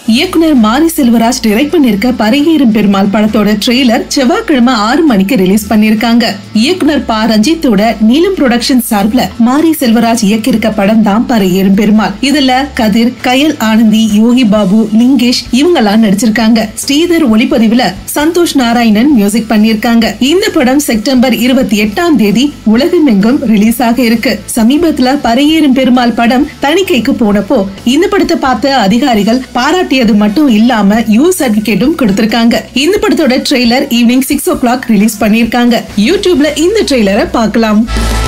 இயக்குனர் மாரி செல்வராஜ் டைரக்ட் பண்ணிருக்க பரிகேறும் பெருமாள் படத்தோட ட்ரெய்லர் செவ்வாய்க்கிழமை ஆறு மணிக்கு ரிலீஸ் பண்ணிருக்காங்க இயக்குனர் ப ரஞ்சித்தோட நீலம் புரொடக்ஷன் சார்பில் மாரி செல்வராஜ் இயக்கியிருக்க படம் தான் பரிகேறும் பெருமாள் இதுல கதிர் கயல் ஆனந்தி யோகி பாபு லிங்கேஷ் இவங்கெல்லாம் நடிச்சிருக்காங்க ஸ்ரீதர் ஒளிப்பதிவுல சந்தோஷ் நாராயணன் மியூசிக் பண்ணிருக்காங்க இந்த படம் செப்டம்பர் இருபத்தி எட்டாம் தேதி உலகமெங்கும் ரிலீஸ் ஆக இருக்கு சமீபத்துல பரையேறும் பெருமாள் படம் தணிக்கைக்கு போனப்போ இந்த படத்தை பார்த்த அதிகாரிகள் பாராட்டியது மட்டும் இல்லாம யூ சர்டிபிகேட்டும் கொடுத்திருக்காங்க இந்த படத்தோட trailer evening six o'clock release பண்ணிருக்காங்க யூடியூப்ல இந்த ட்ரெய்லரை பார்க்கலாம்